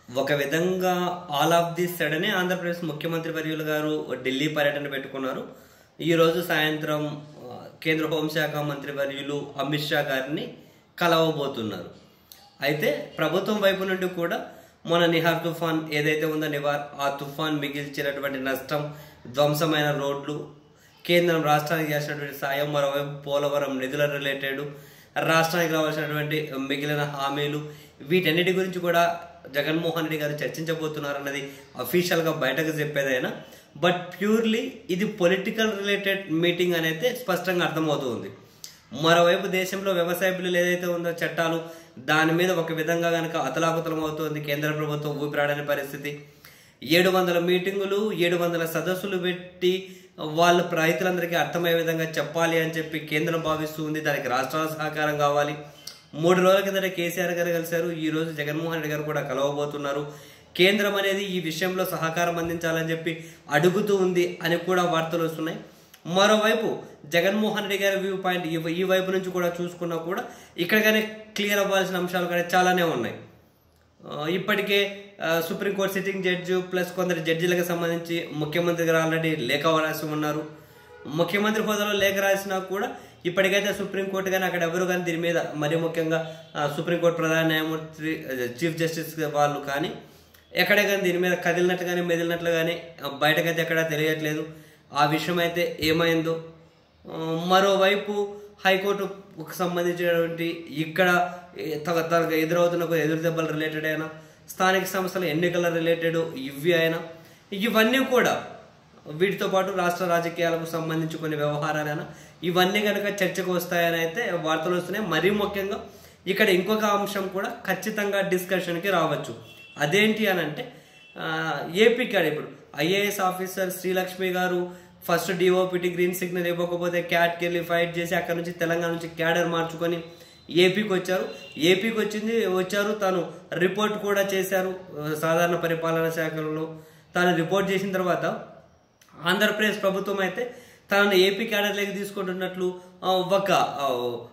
ఒక విధంగా all of the సడనే ఆంధ్రప్రదేశ్ ముఖ్యమంత్రి వర్యులు గారు ఢిల్లీ పర్యటన పెట్టుకున్నారు ఈరోజు సాయంత్రం ఆ, కేంద్ర హోంశాఖ మంత్రి వర్యులు అమిత్ షా గారిని కలవబోతున్నారు అయితే ప్రభుత్వం వైపు నుండి కూడా మన నిహార్ తుఫాన్ ఏదైతే ఉందో నివార్ ఆ తుఫాన్ మిగిల్చినటువంటి నష్టం ధ్వంసమైన రోడ్లు కేంద్రం రాష్ట్రానికి చేసినటువంటి సాయం మరోవైపు పోలవరం నిధుల రిలేటెడ్ రాష్ట్రానికి రావాల్సినటువంటి మిగిలిన హామీలు వీటన్నిటి గురించి కూడా జగన్మోహన్ రెడ్డి గారు చర్చించబోతున్నారు అన్నది అఫీషియల్గా బయటకు చెప్పేదైనా బట్ ప్యూర్లీ ఇది పొలిటికల్ రిలేటెడ్ మీటింగ్ అనేది స్పష్టంగా అర్థమవుతుంది మరోవైపు దేశంలో వ్యవసాయ బిల్లులు ఏదైతే ఉందో చట్టాలు దాని మీద ఒక విధంగా కనుక అతలాకుతలం అవుతుంది కేంద్ర ప్రభుత్వం ఊపిరాడని పరిస్థితి ఏడు వందల మీటింగులు ఏడు వందల సదస్సులు పెట్టి వాళ్ళు రైతులందరికీ అర్థమయ్యే విధంగా చెప్పాలి అని చెప్పి కేంద్రం భావిస్తూ ఉంది దానికి రాష్ట్రాల సహకారం కావాలి మూడు రోజుల కిందట కేసీఆర్ గారు కలిశారు ఈ రోజు జగన్మోహన్ రెడ్డి గారు కూడా కలవబోతున్నారు కేంద్రం అనేది ఈ విషయంలో సహకారం అందించాలని చెప్పి అడుగుతూ ఉంది అని కూడా వార్తలు వస్తున్నాయి మరోవైపు జగన్మోహన్ రెడ్డి గారి వ్యూ పాయింట్ ఈ ఈ వైపు నుంచి కూడా చూసుకున్నా కూడా ఇక్కడ కానీ క్లియర్ అవ్వాల్సిన అంశాలు కానీ చాలానే ఉన్నాయి ఆ, ఇప్పటికే ఆ, సుప్రీంకోర్టు సిట్టింగ్ జడ్జి ప్లస్ కొందరు జడ్జిలకు సంబంధించి ముఖ్యమంత్రి గారు ఆల్రెడీ లేఖ రాసి ఉన్నారు ముఖ్యమంత్రి హోదాలో లేఖ రాసినా కూడా ఇప్పటికైతే సుప్రీంకోర్టు కానీ అక్కడ ఎవరు కానీ దీని మీద మరీ ముఖ్యంగా ఆ, సుప్రీంకోర్టు ప్రధాన న్యాయమూర్తి ఆ, చీఫ్ జస్టిస్ వాళ్ళు కానీ ఎక్కడే కానీ దీని మీద కదిలినట్లు కానీ మెదిలినట్లు కానీ ఆ, బయటకైతే ఎక్కడా తెలియట్లేదు ఆ విషయం అయితే ఏమైందో ఆ, మరోవైపు హైకోర్టుకు సంబంధించినటువంటి ఇక్కడ ఏ- తన- తనకు ఎదురవుతున్న కొన్ని ఎదురు దెబ్బలు రిలేటెడ్ అయినా స్థానిక సంస్థల ఎన్నికల రిలేటెడ్ ఇవి అయినా ఇవన్నీ కూడా వీటితో పాటు రాష్ట్ర రాజకీయాలకు సంబంధించి కొన్ని వ్యవహారాలైనా ఇవన్నీ కనుక చర్చకు వస్తాయని అయితే వార్తలు వస్తున్నాయి మరీ ముఖ్యంగా ఇక్కడ ఇంకొక అంశం కూడా ఖచ్చితంగా డిస్కషన్కి రావచ్చు అదేంటి అని అంటే ఆ, ఏపీ కాడ ఇప్పుడు ఐఏఎస్ ఆఫీసర్ శ్రీలక్ష్మి గారు ఫస్ట్ డిఓపిటి గ్రీన్ సిగ్నల్ ఇవ్వకపోతే క్యాట్కి వెళ్ళి ఫైట్ చేసి అక్కడ నుంచి తెలంగాణ నుంచి క్యాడర్ మార్చుకొని ఏపీకి వచ్చారు ఏపీకి వచ్చింది వచ్చారు తాను రిపోర్ట్ కూడా చేశారు ఆ, సాధారణ పరిపాలనా శాఖలో తాను రిపోర్ట్ చేసిన తర్వాత ఆంధ్రప్రదేశ్ ప్రభుత్వం అయితే తనను ఏపీ క్యాడర్లోకి తీసుకుంటున్నట్లు ఆ, ఒక ఆ,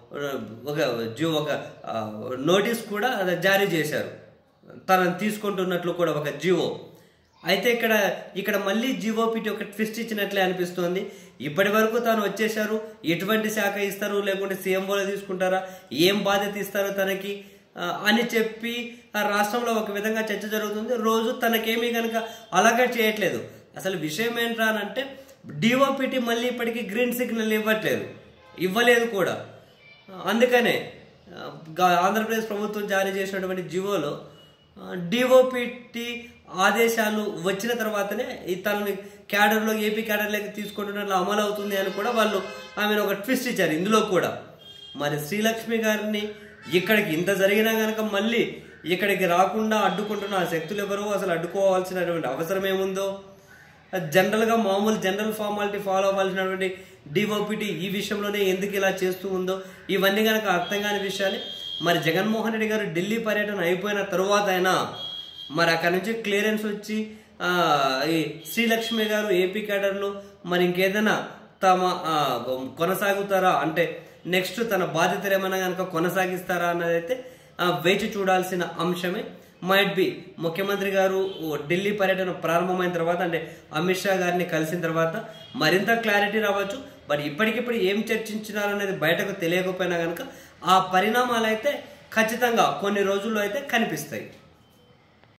ఒక జీ ఒక ఆ, నోటీస్ కూడా అది జారీ చేశారు తనను తీసుకుంటున్నట్లు కూడా ఒక జివో అయితే ఇక్కడ ఇక్కడ మళ్ళీ జివో పిటి ఒక ట్విస్ట్ ఇచ్చినట్లే అనిపిస్తోంది ఇప్పటి వరకు తాను వచ్చేశారు ఎటువంటి శాఖ ఇస్తారు లేకుంటే సీఎంఓలో తీసుకుంటారా ఏం బాధ్యత ఇస్తారు తనకి ఆ, అని చెప్పి ఆ రాష్ట్రంలో ఒక విధంగా చర్చ జరుగుతుంది రోజు తనకేమీ కనుక అలాగే చేయట్లేదు అసలు విషయం ఏంట్రా అని అంటే డిఓపిటి మళ్ళీ ఇప్పటికీ గ్రీన్ సిగ్నల్ ఇవ్వట్లేదు ఇవ్వలేదు కూడా అందుకనే ఆ, గా- ఆంధ్రప్రదేశ్ ప్రభుత్వం జారీ చేసినటువంటి జివోలో డిఓపిటి ఆదేశాలు వచ్చిన తర్వాతనే ఈ తనని క్యాడర్లో ఏపీ క్యాడర్లోకి తీసుకుంటున్నట్లు అమలు అవుతుంది అని కూడా వాళ్ళు ఆమెను ఒక ట్విస్ట్ ఇచ్చారు ఇందులో కూడా మరి శ్రీలక్ష్మి గారిని ఇక్కడికి ఇంత జరిగినా కనుక మళ్ళీ ఇక్కడికి రాకుండా అడ్డుకుంటున్న ఆ శక్తులు ఎవరు అసలు అడ్డుకోవాల్సినటువంటి అవసరం ఏముందో జనరల్గా మామూలు జనరల్ ఫార్మాలిటీ ఫాలో అవ్వాల్సినటువంటి డిఓపిటి ఈ విషయంలోనే ఎందుకు ఇలా చేస్తూ ఉందో ఇవన్నీ కనుక అర్థం కాని విషయాలు మరి జగన్మోహన్ రెడ్డి గారు ఢిల్లీ పర్యటన అయిపోయిన తరువాత అయినా మరి అక్కడ నుంచి క్లియరెన్స్ వచ్చి ఆ, ఈ శ్రీలక్ష్మి గారు ఏపీ క్యాడర్లో మరి ఇంకేదైనా తమ ఆ, కొనసాగుతారా అంటే నెక్స్ట్ తన బాధ్యతలు ఏమైనా కనుక కొనసాగిస్తారా అన్నది అయితే ఆ, వేచి చూడాల్సిన అంశమే మైట్ బి ముఖ్యమంత్రి గారు ఓ ఢిల్లీ పర్యటన ప్రారంభమైన తర్వాత అంటే అమిత్ షా గారిని కలిసిన తర్వాత మరింత క్లారిటీ రావచ్చు బట్ ఇప్పటికిప్పుడు ఏం చర్చించినారనేది బయటకు తెలియకపోయినా కనుక ఆ పరిణామాలు అయితే ఖచ్చితంగా కొన్ని రోజుల్లో అయితే కనిపిస్తాయి